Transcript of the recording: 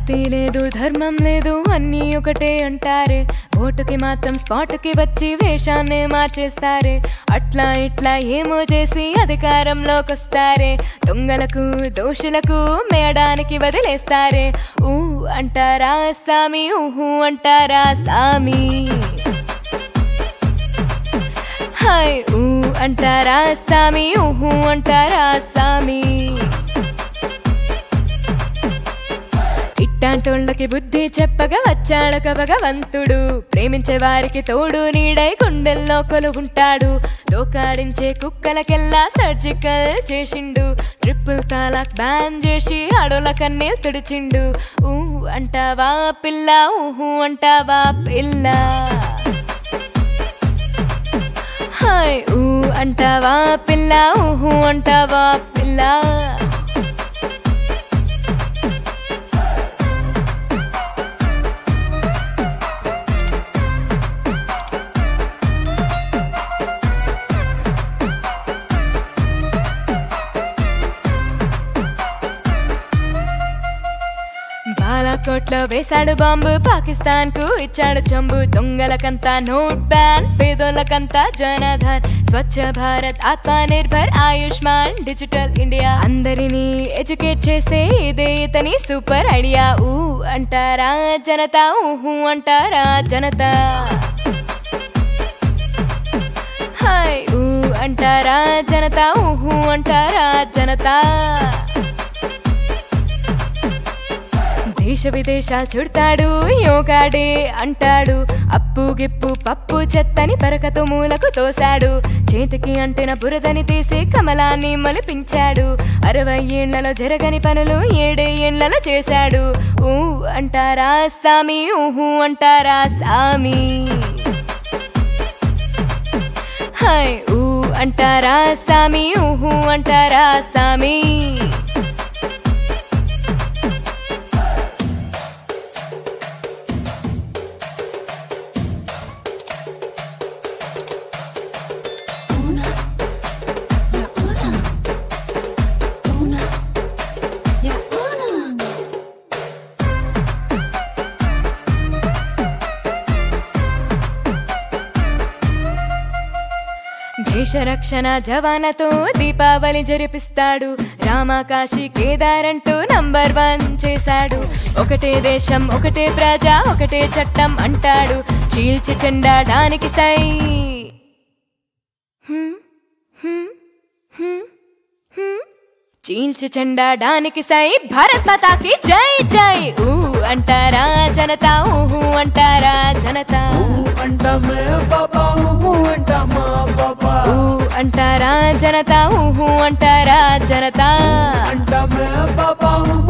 భక్తి లేదు ధర్మం లేదు అన్నీ ఒకటే అంటారే ఓటుకి మాత్రం స్పాట్కి వచ్చి వేషాన్నే మార్చేస్తారే అట్లా ఇట్లా ఏమో చేసి అధికారంలోకి వస్తారే దొంగలకు దోషులకు మేయడానికి వదిలేస్తారే ఊ అంటారా సామి ఊహు అంటారా సామి హాయ్ ఊ అంటారా సామి ఊహు అంటారా సామి ఇట్టాంటోళ్ళకి బుద్ధి చెప్పగా వచ్చాడొక భగవంతుడు ప్రేమించే వారికి తోడు నీడై గుండెల్లో కొలువుంటాడు దోకాడించే కుక్కలకెల్లా సర్జికల్ చేసిండు ట్రిపుల్ తాలాక్ బ్యాన్ చేసి ఆడోళ్ళ కన్నీళ్ళు తుడిచిండు ఊ అంటావా పిల్ల ఊహు అంటావా పిల్ల హాయ్ ఊ అంటావా పిల్ల ఊహు అంటావా పిల్ల బాలాకోట్లో వేశాడు బాంబు పాకిస్తాన్ కు ఇచ్చాడు చంబు దొంగలకంతా నోట్ బ్యాన్ పేదోళ్ళకంతా జనధన్ స్వచ్ఛ భారత్ ఆత్మ నిర్భర్ ఆయుష్మాన్ డిజిటల్ ఇండియా అందరినీ ఎడ్యుకేట్ చేసే ఇదే ఇతని సూపర్ ఐడియా ఊ అంటారా జనతా ఊహు అంటారా జనతా హాయ్ ఊ అంటారా జనతా ఊహు అంటారా జనతా దేశ విదేశాలు చుడతాడు యోగాడే అంటాడు అప్పు గిప్పు పప్పు చెత్తని పరకతో మూలకు తోశాడు చేతికి అంటిన బురదని తీసి కమలాన్ని మలిపించాడు అరవై ఏళ్లలో జరగని పనులు ఏడే ఏళ్లలో చేశాడు ఊ అంటారా సామి ఊహు అంటారా సామి హాయ్ ఊ అంటారా సామి ఊహు అంటారా సామి Una. Ja, una. Una. Ja, una. దేశ రక్షణ జవాన్లతో దీపావళి జరిపిస్తాడు రామకాశి కేదారంటూ నంబర్ వన్ చేశాడు ఒకటే దేశం ఒకటే ప్రజ ఒకటే చట్టం అంటాడు చీల్చి చెండాడానికి సై హ్మ్, హ్మ్, హ్మ్, హ్మ్. చీల్చి చెండాడానికి సై భారత్ మాతాకి జై జై ఊ అంటారా జనతా ఊహు అంటారా జనతా అంటామే బాబా ఊహు అంటామా బాబా ఊ అంటారా జనతా ఊహు అంటారా జనతా అంటామే బాబా ఊహు